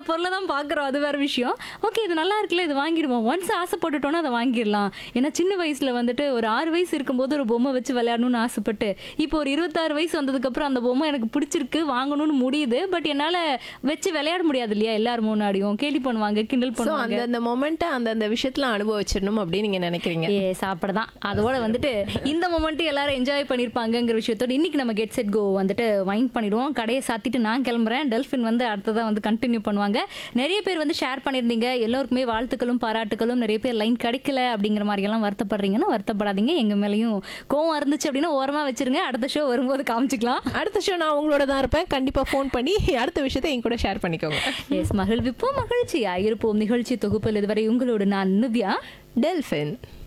பொருளை தான் பார்க்குறோம் அது வேற விஷயம் ஓகே இது நல்லா இருக்குல்ல இது வாங்கிடுவோம் ஒன்ஸ் ஆசைப்பட்டுட்டோன்னா அதை வாங்கிடலாம் ஏன்னா சின்ன வயசுல வந்துட்டு ஒரு ஆறு வயசு இருக்கும்போது ஒரு பொம்மை வச்சு விளையாடணும்னு ஆசைப்பட்டு இப்போ ஒரு இருபத்தாறு வயசு வந்ததுக்கப்புறம் அந்த பொம்மை எனக்கு பிடிச்சிருக்கு வாங்கணும்னு முடியுது பட் என்னால் வச்சு விளையாட முடியாது இல்லையா எல்லாரும் முன்னாடியும் கேலி பண்ணுவாங்க கிண்டல் ஸோ பண்ணுவாங்க அந்தந்த மொமெண்ட்டை அந்தந்த விஷயத்துல அனுபவிச்சிடணும் அப்படின்னு நீங்க நினைக்கிறீங்க ஏ சாப்பிடதான் அதோட வந்துட்டு இந்த மொமெண்ட் எல்லாரும் என்ஜாய் பண்ணிருப்பாங்கங்கிற விஷயத்தோட இன்னைக்கு நம்ம கெட் செட் கோ வந்துட்டு வைண்ட் பண்ணிடுவோம் கடையை சாத்திட்டு நான் கிளம்புறேன் டெல்ஃபின் வந்து அடுத்ததா வந்து கண்டினியூ பண்ணுவாங்க நிறைய பேர் வந்து ஷேர் பண்ணியிருந்தீங்க எல்லோருக்குமே வாழ்த்துக்களும் பாராட்டுகளும் நிறைய பேர் லைன் கிடைக்கல அப்படிங்கிற மாதிரி எல்லாம் வருத்தப்படுறீங்கன்னா வருத்தப்படாதீங்க எங்க மேலேயும் கோவம் இருந்துச்சு அப்படின்னா ஓரமா வச்சிருங்க அடுத்த ஷோ வரும்போது காமிச்சிக்கலாம் அடுத்த ஷோ நான் உங்களோட தான் இருப்பேன் கண்டிப்பா ஃபோன் பண்ணி அடுத்த விஷயத்தை என் கூட ஷேர் பண்ணிக்கோங்க எஸ் மகிழ்விப்போம் மகிழ்ச்சியா இருப்போம் நிகழ்ச்சி தொகுப்பில் இதுவரை உங்களோடு நான் நிவ்யா டெல்ஃபின்